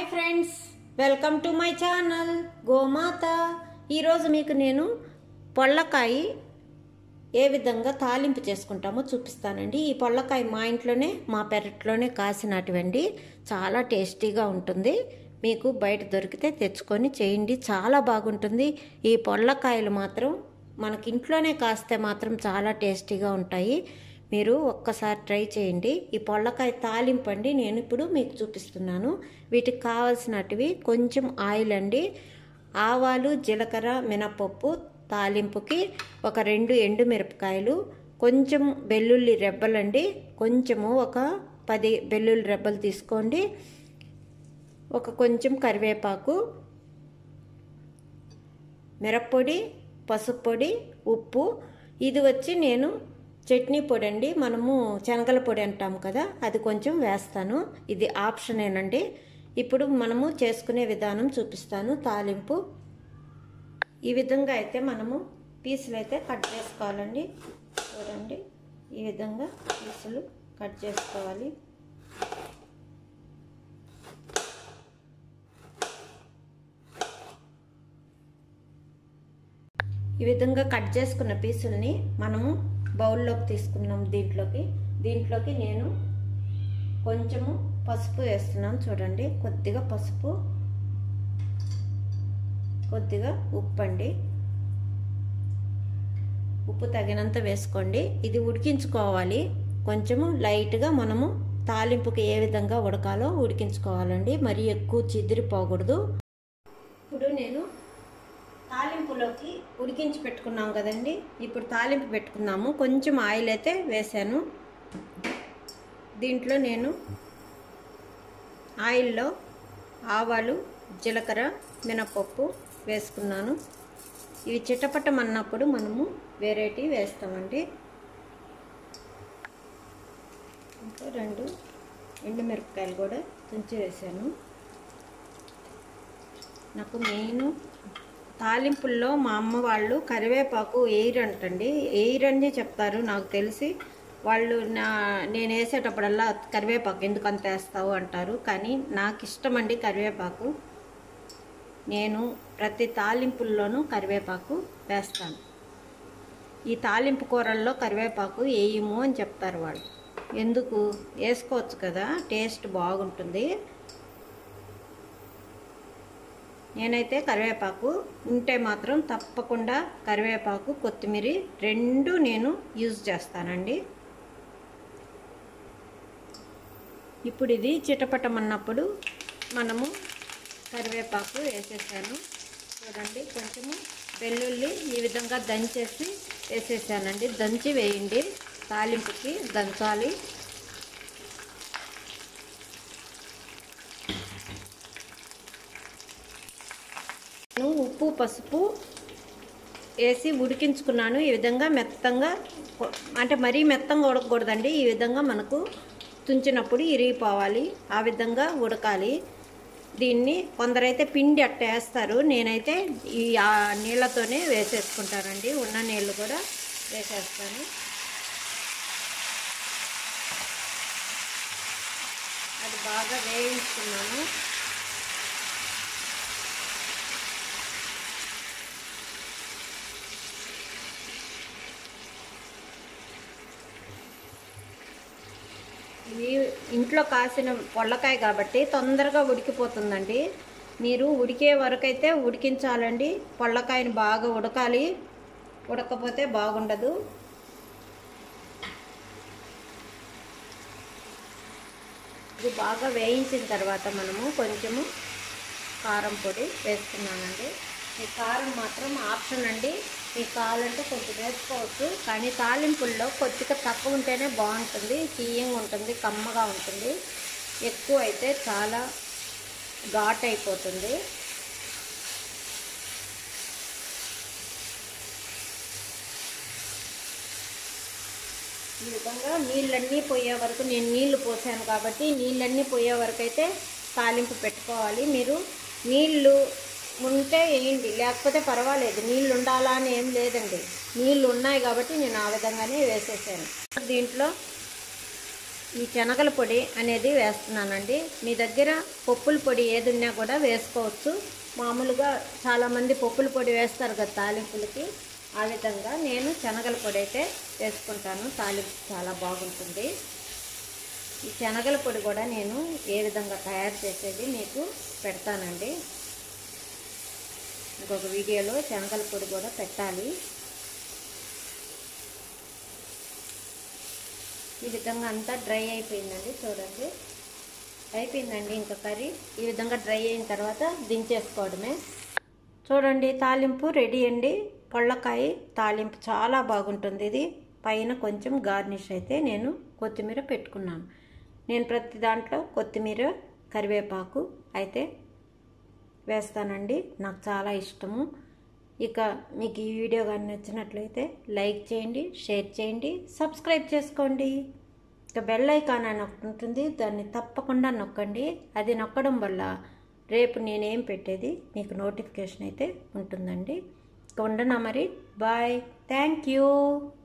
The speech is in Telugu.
friends welcome to my channel Gomatha ఈరోజు మీకు నేను పొళ్ళకాయ ఏ విధంగా తాలింపు చేసుకుంటామో చూపిస్తానండి ఈ పొళ్ళకాయ మా ఇంట్లోనే మా పెరట్లోనే కాసినటువంటి చాలా టేస్టీగా ఉంటుంది మీకు బయట దొరికితే తెచ్చుకొని చేయండి చాలా బాగుంటుంది ఈ పొళ్ళకాయలు మాత్రం మనకి ఇంట్లోనే కాస్తే మాత్రం చాలా టేస్టీగా ఉంటాయి మీరు ఒక్కసారి ట్రై చేయండి ఈ పొళ్ళకాయ తాలింపు అండి నేను ఇప్పుడు మీకు చూపిస్తున్నాను వీటికి కావాల్సినటివి కొంచెం ఆయిల్ అండి ఆవాలు జీలకర్ర మినపప్పు తాలింపుకి ఒక రెండు ఎండు మిరపకాయలు కొంచెం వెల్లుల్లి రెబ్బలండి కొంచెము ఒక పది వెల్లుల్లి రెబ్బలు తీసుకోండి ఒక కొంచెం కరివేపాకు మిరప్పొడి పసుపు పొడి ఉప్పు ఇది వచ్చి నేను చట్నీ పొడి అండి మనము శనగల పొడి అంటాం కదా అది కొంచెం వేస్తాను ఇది ఆప్షనేనండి ఇప్పుడు మనము చేసుకునే విధానం చూపిస్తాను తాలింపు ఈ విధంగా అయితే మనము పీసులు అయితే కట్ చేసుకోవాలండి చూడండి ఈ విధంగా పీసులు కట్ చేసుకోవాలి ఈ విధంగా కట్ చేసుకున్న పీసుల్ని మనము బౌల్లోకి తీసుకున్నాం దీంట్లోకి దీంట్లోకి నేను కొంచెము పసుపు వేస్తున్నాను చూడండి కొద్దిగా పసుపు కొద్దిగా ఉప్పు అండి ఉప్పు తగినంత వేసుకోండి ఇది ఉడికించుకోవాలి కొంచెము లైట్గా మనము తాలింపుకి ఏ విధంగా ఉడకాలో ఉడికించుకోవాలండి మరి ఎక్కువ చిదిరిపోకూడదు ఇప్పుడు నేను తాలింపులోకి ఉడికించి పెట్టుకున్నాం కదండి ఇప్పుడు తాలింపు పెట్టుకున్నాము కొంచెం ఆయిల్ అయితే వేసాను దీంట్లో నేను ఆయిల్లో ఆవాలు జీలకర్ర మినపప్పు వేసుకున్నాను ఇవి చిట్టపట్టమన్నప్పుడు మనము వెరైటీ వేస్తామండి ఇంకా రెండు ఎండుమిరపకాయలు కూడా తుంచి వేసాను నాకు మెయిన్ తాలింపుల్లో మా అమ్మ వాళ్ళు కరివేపాకు వేయరంటండి వేయరని చెప్తారు నాకు తెలిసి వాళ్ళు నా నేను వేసేటప్పుడల్లా కరివేపాకు ఎందుకు అంత వేస్తావు అంటారు కానీ నాకు ఇష్టం అండి కరివేపాకు నేను ప్రతి తాలింపుల్లోనూ కరివేపాకు వేస్తాను ఈ తాలింపు కూరల్లో కరివేపాకు వేయము అని చెప్తారు వాళ్ళు ఎందుకు వేసుకోవచ్చు కదా టేస్ట్ బాగుంటుంది నేనైతే కరివేపాకు ఉంటే మాత్రం తప్పకుండా కరివేపాకు కొత్తిమీర రెండు నేను యూజ్ చేస్తానండి ఇప్పుడు ఇది చిటపటమన్నప్పుడు మనము కరివేపాకు వేసేసాను చూడండి కొంచెము వెల్లుల్లి ఈ విధంగా దంచేసి వేసేసానండి దంచి వేయండి తాలింపుకి దంచాలి నేను ఉప్పు పసుపు వేసి ఉడికించుకున్నాను ఈ విధంగా మెత్తంగా అంటే మరీ మెత్తంగా ఉడకకూడదండి ఈ విధంగా మనకు తుంచినప్పుడు ఇరిగిపోవాలి ఆ విధంగా ఉడకాలి దీన్ని కొందరైతే పిండి అట్ట వేస్తారు నేనైతే ఈ నీళ్ళతోనే వేసేసుకుంటానండి ఉన్న నీళ్ళు కూడా వేసేస్తాను అది బాగా వేయించుకున్నాను ఇది ఇంట్లో కాసిన పొల్లకాయ కాబట్టి తొందరగా ఉడికిపోతుందండి మీరు ఉడికే వరకు అయితే ఉడికించాలండి పొల్లకాయని బాగా ఉడకాలి ఉడకపోతే బాగుండదు ఇది బాగా వేయించిన తర్వాత మనము కొంచెము కారం పొడి వేస్తున్నానండి ఈ కారం మాత్రం ఆప్షన్ అండి మీకు కావాలంటే కొంచెం వేసుకోవచ్చు కానీ తాలింపుల్లో కొద్దిగా తక్కువ ఉంటేనే బాగుంటుంది తీయంగా ఉంటుంది కమ్మగా ఉంటుంది ఎక్కువ అయితే చాలా ఘాట్ అయిపోతుంది ఈ విధంగా నీళ్ళన్నీ పోయే వరకు నేను నీళ్లు పోసాను కాబట్టి నీళ్ళన్నీ పోయే వరకు అయితే తాలింపు పెట్టుకోవాలి మీరు నీళ్ళు ఉంటే వేయండి లేకపోతే పర్వాలేదు నీళ్ళు ఉండాలా అని ఏం లేదండి నీళ్ళు ఉన్నాయి కాబట్టి నేను ఆ విధంగానే వేసేసాను దీంట్లో ఈ శనగల పొడి అనేది వేస్తున్నానండి మీ దగ్గర పప్పుల పొడి ఏది ఉన్నా కూడా వేసుకోవచ్చు మామూలుగా చాలామంది పప్పుల పొడి వేస్తారు కదా తాలింపులకి ఆ విధంగా నేను శనగల పొడి అయితే వేసుకుంటాను తాలింపు చాలా బాగుంటుంది ఈ శనగల పొడి కూడా నేను ఏ విధంగా తయారు చేసేది మీకు పెడతానండి ఇంకొక వీడియోలో శనగల పొడి కూడా పెట్టాలి ఈ విధంగా అంతా డ్రై అయిపోయిందండి చూడండి అయిపోయిందండి ఇంకా కర్రీ ఈ విధంగా డ్రై అయిన తర్వాత దించేసుకోవడమే చూడండి తాలింపు రెడీ అండి పొళ్ళకాయ తాలింపు చాలా బాగుంటుంది ఇది పైన కొంచెం గార్నిష్ అయితే నేను కొత్తిమీర పెట్టుకున్నాను నేను ప్రతి దాంట్లో కొత్తిమీర కరివేపాకు అయితే వేస్తానండి నాకు చాలా ఇష్టము ఇక మీకు ఈ వీడియో కానీ నచ్చినట్లయితే లైక్ చేయండి షేర్ చేయండి సబ్స్క్రైబ్ చేసుకోండి ఇక బెల్ ఐకాన్ అని ఒకటి ఉంటుంది దాన్ని తప్పకుండా నొక్కండి అది నొక్కడం వల్ల రేపు నేనేం పెట్టేది మీకు నోటిఫికేషన్ అయితే ఉంటుందండి ఇక ఉండనా మరి బాయ్ థ్యాంక్ యూ